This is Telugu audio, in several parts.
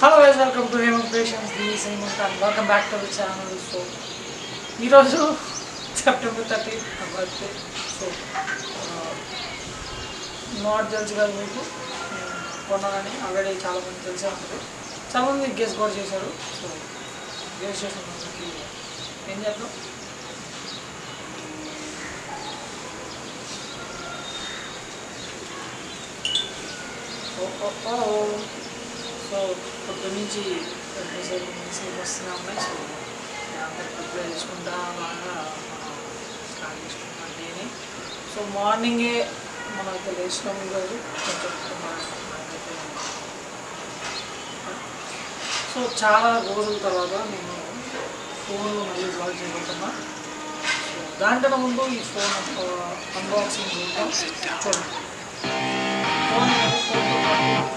Hello guys welcome to Hema creations the Simon Khan welcome back to the channel so ఈరోజు September thirty birthday so not తెలుసు కదా మీకు నేను కొన్నానని ఆల్రెడీ చాలామంది తెలిసే ఉంటుంది చాలామంది గెస్ కూడా చేశారు సో గెస్ చేసిన వాళ్ళకి ఏం చేద్దాం ఓ ఓ ఓ సో పొద్దు నుంచి సేపు సేపు వస్తూనే ఉన్నాయి సో నేను అంతా ప్రిపేర్ చేసుకుంటా బాగా స్టార్ట్ చేసుకుంటాను డేని సో మార్నింగే మనమైతే లేచినాం ఈరోజు కొంచెం మన- మనమైతే సో చాలా రోజుల తర్వాత నేను ఫోన్లో మళ్ళీ బ్లాగ్ చేయబోతున్నా సో దానికన్నా ముందు ఈ ఫోన్ అన్బాక్సింగ్ చూడండి ఫోన్ ఫోన్తో పాటు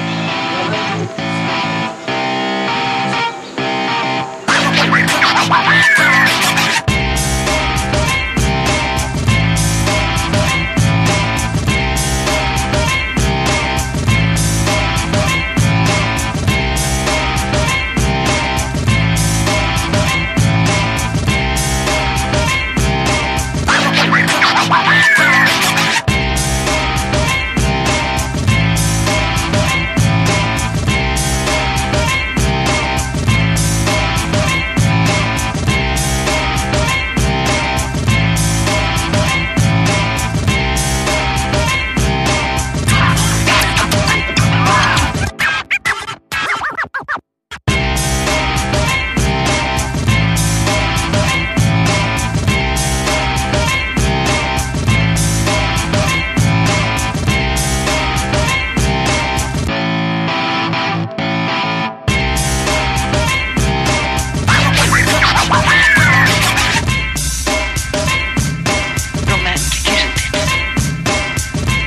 romantic, isn't it?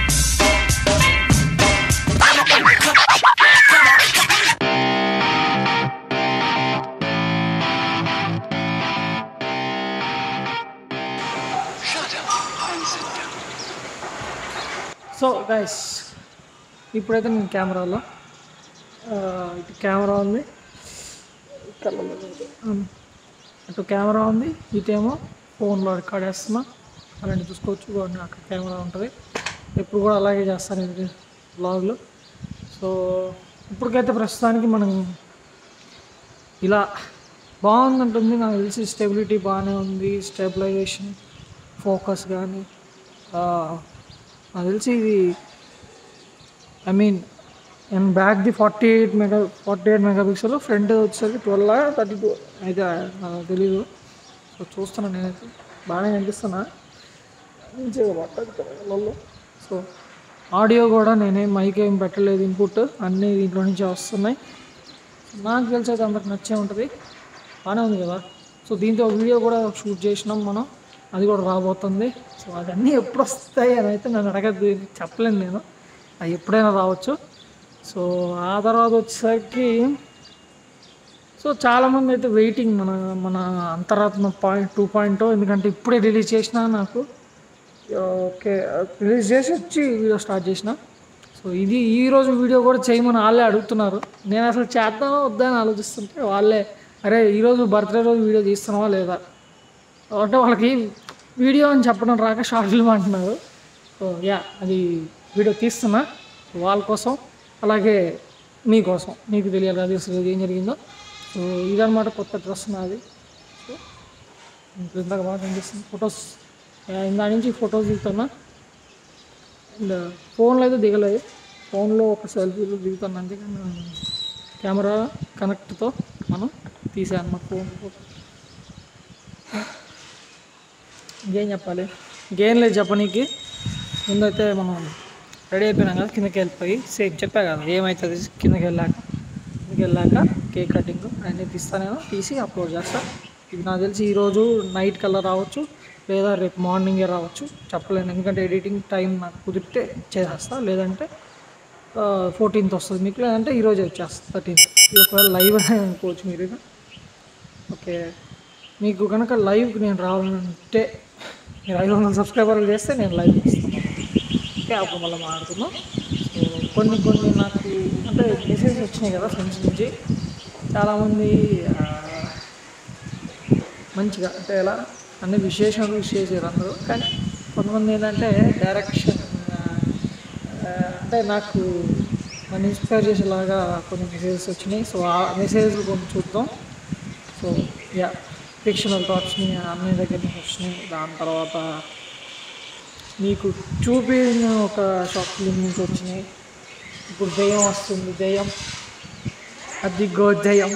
Shut up and sit down. So guys ఇప్పుడైతే నేను కెమెరాలో ఆ, ఇటు కెమెరా ఉంది కళ్ళలో ఉంది. ఉమ్. అటు కెమెరా ఉంది ఇటేమో ఫోన్లో రికార్డ్ చేస్తున్నా అలాంటి చూసుకోవచ్చు చూడండి అక్కడ కెమెరా ఉంటుంది ఎప్పుడు కూడా అలాగే చేస్తాను ఇది బ్లాగ్లో సో ఇప్పటికైతే ప్రస్తుతానికి మనం ఇలా బాగుందంటుంది నాకు తెలిసి స్టెబిలిటీ బాగానే ఉంది స్టెబిలైజేషన్ ఫోకస్ కానీ నాకు తెలిసి ఇది I mean and back the forty eight mega forty eight megapixel front వచ్చేసరికి ట్వెల్వ్ థర్టీ టూ అయితే నాకు తెలీదు సో చూస్తున్నా నేనైతే బాగానే కనిపిస్తున్నా మంచిగా పట్టదు కళ్ళల్లో సో ఆడియో కూడా నేనే మైక్ ఏం పెట్టలేదు ఇన్పుట్ అన్నీ దీంట్లో నుంచి వస్తున్నాయి నాకు తెలిసి అయితే అందరికి నచ్చే ఉంటుంది బాగానే ఉంది కదా సో దీంతో వీడియో కూడా షూట్ చేసినాం మనం అది కూడా రాబోతుంది సో అవన్నీ ఎప్పుడు వస్తాయి అని అయితే నన్ను అడగద్దు చెప్పలేను నేను అది ఎప్పుడైనా రావచ్చు సో ఆ తర్వాత వచ్చేసరికి సో చాలామంది అయితే వెయిటింగ్ మన మన అంతరాత్మ పాయింట్ టూ పాయింట్ ఎందుకంటే ఇప్పుడే రిలీజ్ చేసిన నాకు ఓకే రిలీజ్ చేసి వచ్చి వీడియో స్టార్ట్ చేసిన సో ఇది ఈ రోజు వీడియో కూడా చేయమని వాళ్ళే అడుగుతున్నారు నేను అసలు చేద్దామో వద్దని ఆలోచిస్తుంటే వాళ్ళే అరే ఈరోజు బర్త్డే రోజు వీడియో తీస్తున్నావా లేదా అంటే వాళ్ళకి వీడియో అని చెప్పడం రాక షార్ట్ ఫిల్మ్ అంటున్నారు సో యా అది వీడియో తీస్తున్నా వాళ్ళ కోసం అలాగే మీకోసం మీకు తెలియాలి అది అసలు ఏం జరిగిందో సో ఇదన్నమాట కొత్త డ్రెస్ నాది సో మీకు ఇందాక బాగా కనిపిస్తుంది ఫొటోస్ ఇందా నుంచి ఫొటోస్ దిగుతున్నా అండ్ ఫోన్లో అయితే దిగలేదు ఫోన్లో ఒక సెల్ఫీలో దిగుతాను అంతే కానీ కెమెరా కనెక్ట్తో మనం తీసాను మా ఫోన్ ఇంకేం చెప్పాలి ఇంకేం లేదు చెప్పనీకి ముందైతే మనం రెడీ అయిపోయినాం కదా కిందకి వెళ్ళిపోయి సేమ్ చెప్పా కదా ఏమవుతుంది కిందకి వెళ్ళాక కిందకి వెళ్ళాక కేక్ కటింగ్ అన్నీ తీస్తా నేను తీసి అప్లోడ్ చేస్తా ఇది నాకు తెలిసి ఈరోజు నైట్ కల్లా రావచ్చు లేదా రేపు మార్నింగే రావచ్చు చెప్పలేను ఎందుకంటే ఎడిటింగ్ టైం నాకు కుదిరితే చేసేస్తా లేదంటే ఫోర్టీన్త్ వస్తుంది మీకు లేదంటే ఈరోజే వచ్చేస్తుంది థర్టీన్త్ ఇది ఒకవేళ లైవ్ అని అనుకోవచ్చు మీరు ఇక. ఓకే మీకు కనుక లైవ్కి నేను రావాలంటే మీరు ఐదు వందల సబ్స్క్రైబర్లు చేస్తే నేను లైవ్ ఇస్తాను ఓకే అప్పుడు మళ్ళీ మాట్లాడుతున్నాం సో కొన్ని కొన్ని నాకు అంటే మెసేజ్ వచ్చినాయి కదా ఫ్రెండ్స్ నుంచి చాలామంది ఆ, మంచిగా అంటే ఎలా అన్ని విశేషాలు విష్ చేసారు అందరూ కానీ కొంతమంది ఏంటంటే డైరెక్షన్ అంటే నాకు నన్ను ఇన్స్పైర్ చేసేలాగా కొన్ని మెసేజెస్ వచ్చినాయి సో ఆ మెసేజ్లు కొన్ని చూద్దాం సో యా ఫిక్షనల్ థాట్స్ని అన్ని దగ్గర నుంచి వచ్చినాయి దాని తర్వాత మీకు చూపిన ఒక షార్ట్ ఫిలిం నుంచి వచ్చినాయి ఇప్పుడు దెయ్యం వస్తుంది దెయ్యం అది గో దెయ్యం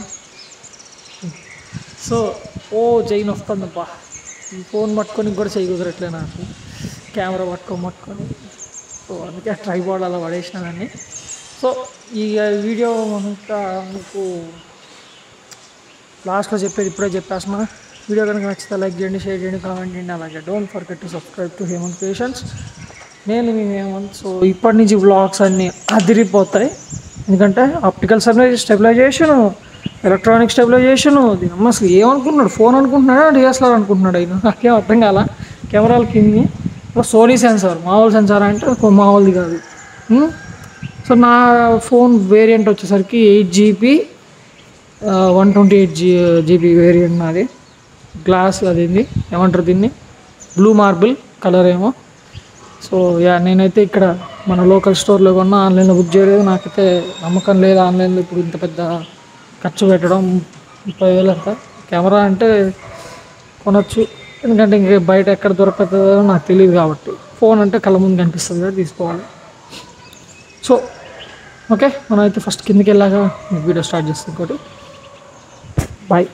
సో ఓ జైన్ వస్తుందబ్బా ఈ ఫోన్ పట్టుకొని కూడా చేయి కుదరట్లే నాకు కెమెరా పట్టుకొని పట్టుకొని సో అందుకే ట్రైబాడ్ అలా పడేసిన దాన్ని సో ఈ వీడియో అంతా మీకు లాస్ట్లో చెప్పేది ఇప్పుడే చెప్పేసిన వీడియో కనుక నచ్చితే లైక్ చేయండి షేర్ చేయండి కామెంట్ చేయండి అలాగే don't forget to subscribe to Hemanth creations నేను మీ హేమంత్ సో ఇప్పటి నుంచి వ్లాగ్స్ అన్నీ అదిరిపోతాయి ఎందుకంటే ఆప్టికల్ స్టెబిలైజేషన్ ఎలక్ట్రానిక్ స్టెబిలైజేషన్ అమ్మ అసలు ఏమనుకుంటున్నాడు ఫోన్ అనుకుంటున్నాడా డిఎస్ఎల్ఆర్ అనుకుంటున్నాడు ఆయన నాకేం అర్థం కాల కెమెరాల కింది సోనీ సెన్సార్ మామూలు సెన్సార్ అంటే ఒక మామూలుది కాదు ఉం? సో నా ఫోన్ వేరియంట్ వచ్చేసరికి eight GB one twenty eight G GB variant నాది గ్లాస్ అదింది ఏమంటారు దీన్ని బ్లూ మార్బుల్ కలర్ ఏమో సో యా నేనైతే ఇక్కడ మన లోకల్ స్టోర్లో కొన్నా ఆన్లైన్లో బుక్ చేయలేదు నాకైతే నమ్మకం లేదు ఆన్లైన్లో ఇప్పుడు ఇంత పెద్ద ఖర్చు పెట్టడం ముప్పై వేలు అంత కెమెరా అంటే కొనొచ్చు ఎందుకంటే ఇంక బయట ఎక్కడ దొరకతుందో నాకు తెలియదు కాబట్టి ఫోన్ అంటే కళ్ళ ముందు కనిపిస్తుంది కదా తీసుకోవాలి సో ఓకే మనం అయితే ఫస్ట్ కిందకి వెళ్ళాక మీకు వీడియో స్టార్ట్ చేస్తాం ఇంకోటి బాయ్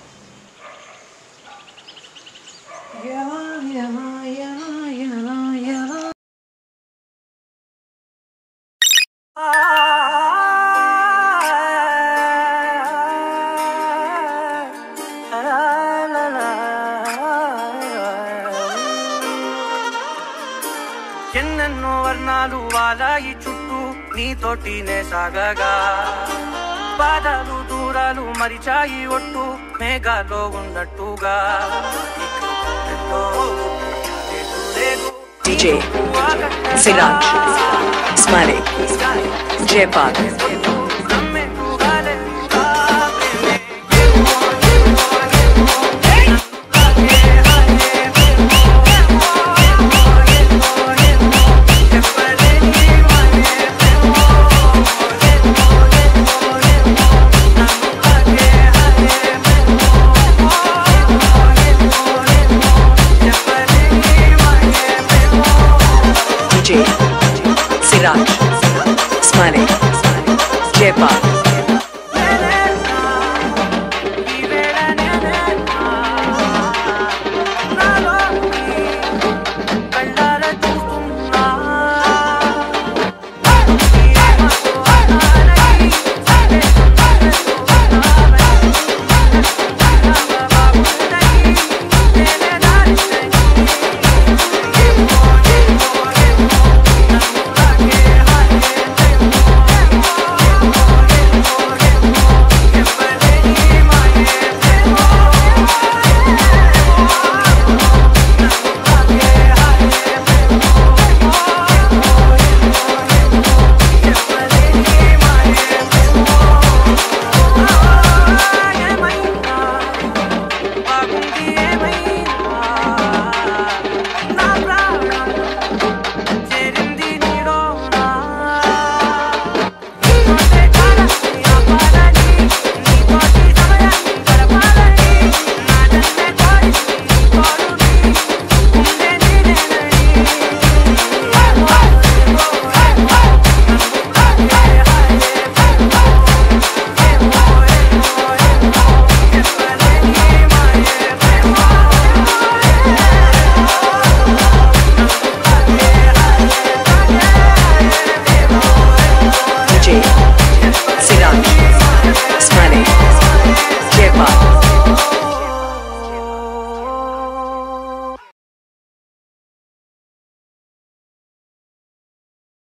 ఎన్నెన్నో వర్ణాలు వాలాయి చుట్టూ నీతోటినే సాగగా పాదాలు దూరాలు మరిచాయి ఒట్టు మేఘాలో ఉన్నట్టుగా ఎంతో లేదు, లేదు. DJ Siraj, Smiley, Jaypal,